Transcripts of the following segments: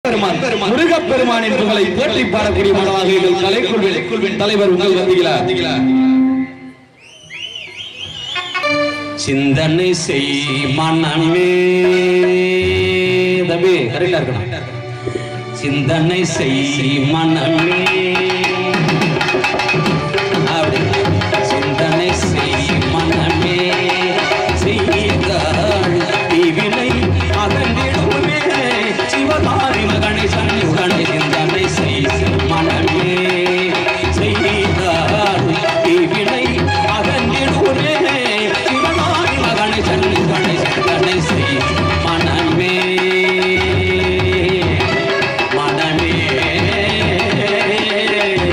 எம்பெருமான் முருகப்பெருமானின் புகழை போற்றி பாடக்கூடிய மனமாக எங்கள் கலைக்குள் வெளிக்குள்வின் தலைவர் உங்கள் வந்திகிறார் சிந்தனை செய் மனமே தம்பி கரெக்டா இருக்கணும் சிந்தனை செய் மனமே அப்படி சிந்தனை செய் மனமே செய்தாள் தீவினை அகன்றிடுமே சிவகாரி மகனை சன்னியுடனே சிந்தனை செய் மனமே செய்தாள் தீவினை அகன்றிடுமே சிவகாரி மகனை சன்னியுடனே சிந்தனை செய் மனமே மனமே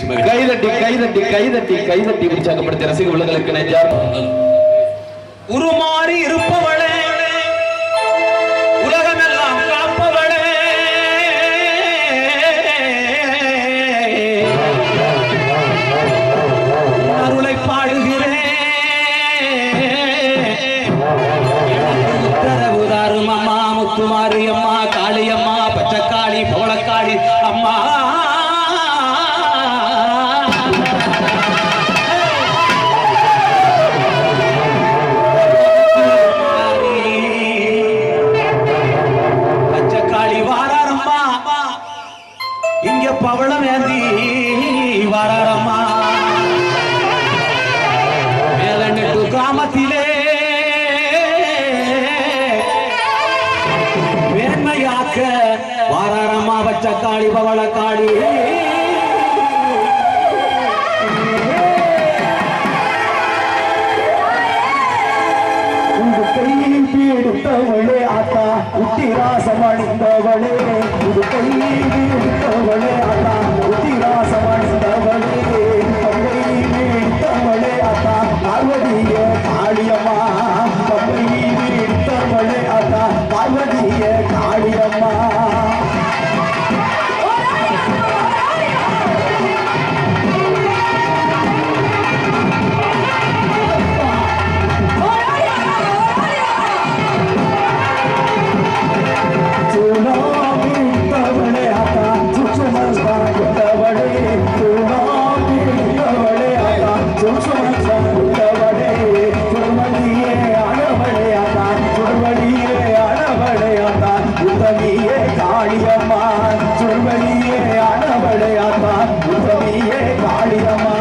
மகிழ்ச்சி மகிழ்ச்சி கைதட்டி கைதட்டி கைதட்டி கைதட்டி உற்சாகப்படுத்திய ரசிக உள்ளங்களுக்கு நெஞ்சார் உருமாறி இருப்பவளே உலகமெல்லாம் காப்பவளே அருளை பாடுகிறேன் உத்தரவு தாரும் அம்மா முத்துமாரி அம்மா காளியம்மா பச்சைக்காளி பவளக்காளி அம்மா பச்சைக்காளி வாராரம்மா இங்க பவளம் ஏந்தி வாராரம்மா மேலநெட்டு கிராமத்திலே வேண்மையாக்க வாராரம்மா பச்சைக்காளி பவளக்காளி உங்க கையில் பீடித்தவளே ஆத்தா உத்திராசமணிந்தவளே உங்க கையில் பீடித்தவளே ஆத்தா உத்திராசமணிந்தவளே பம்பை பீடித்தவளே ஆத்தா பார்வதிய காளியம்மா பம்பை பீடித்தவளே ஆத்தா பார்வதிய காளியம்மா சுனாமித்தவளே ஆத்தா சுசுமந்தாகுத்தவளே சுனாமித்தவளே ஆத்தா சுசுமந்தாகுத்தவளே சுடுமதியே அணவளே ஆத்தா சுடுவடியே அணவளே ஆத்தா உதவியே காளியம்மா சுடுவடியே அணவளே ஆத்தா உதவியே காளியம்மா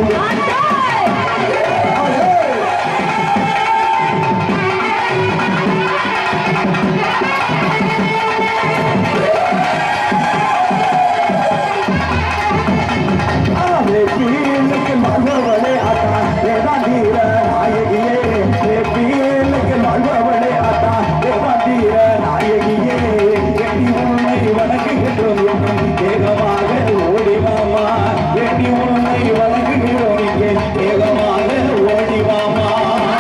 வேப்பீலுக்கு மல்வவளே ஆத்தா வேதாந்தீர நாயகியே வேப்பீலுக்கு மல்வவளே ஆத்தா வேதாந்தீர நாயகியே எண்ணி உன்னை வணங்குகின்றோம் என்னும் வேகமாக ஓடி மாமா எண்ணி உன்னை வணங்குகிறோம் இங்கே வேகமாக ஓடி மாமா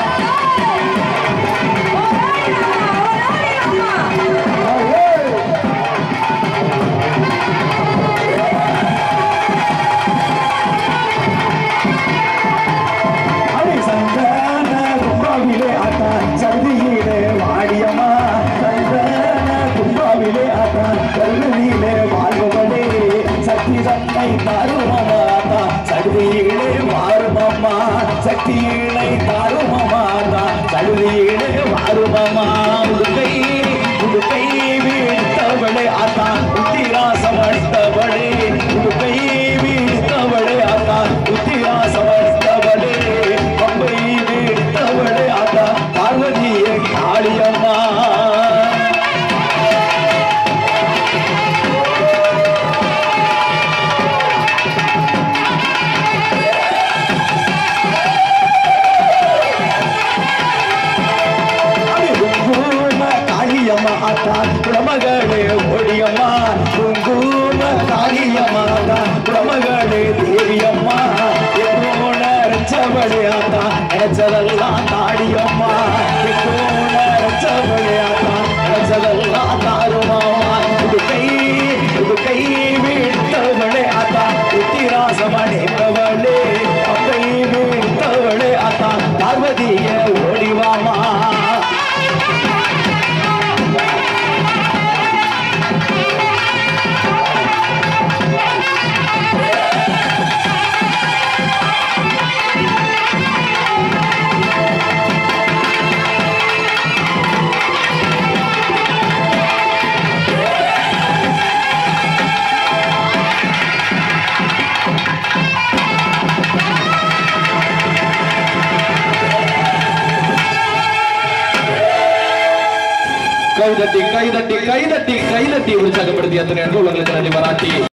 அடி சந்தன கும்பாவிலே ஆத்தா சந்தியிலே வாடியம்மா சந்தன கும்பாவிலே ஆத்தா கல்வியிலே வாழ்பவளே சக்தி தன்னை தாருமம்மா ஆத்தா சடுதியிலே மாறுமம்மா சக்தியினை தாருமம்மா ஆத்தா சடுதியிலே மாறுமம்மா உடுக்கை உடுக்கை வீழ்த்தவளே ஆத்தா உத்திராசம் அடித்தவளே உடுக்கை வீழ்த்தவளே ஆத்தா உத்திராசம் அடித்தவளே பம்பை வீழ்த்தவளே ஆத்தா பார்வதியே காளியம்மா குங்கும காளியம்மா ஆத்தா குடமகளே ஓடியம்மா குங்கும காளியம்மா ஆத்தா குடமகளே தேவியம்மா எப்போன ரச்சவளே ஆத்தா நினைச்சதெல்லாம் தாடியம்மா எப்போன ரச்சவளே ஆத்தா நினைச்சதெல்லாம் தாருமாமா இது கை இது கை வீழ்த்தவளே ஆத்தா உத்திராசமடைப்பவளே அப்பை வீழ்த்தவளே ஆத்தா பார்வதிய ஓடிவாமா கைதட்டி கைதட்டி கைதட்டி கைதட்டி உற்சாகப்படுத்திய அத்தனை அன்பு உள்ளங்களுக்கு நன்றி பாராட்டி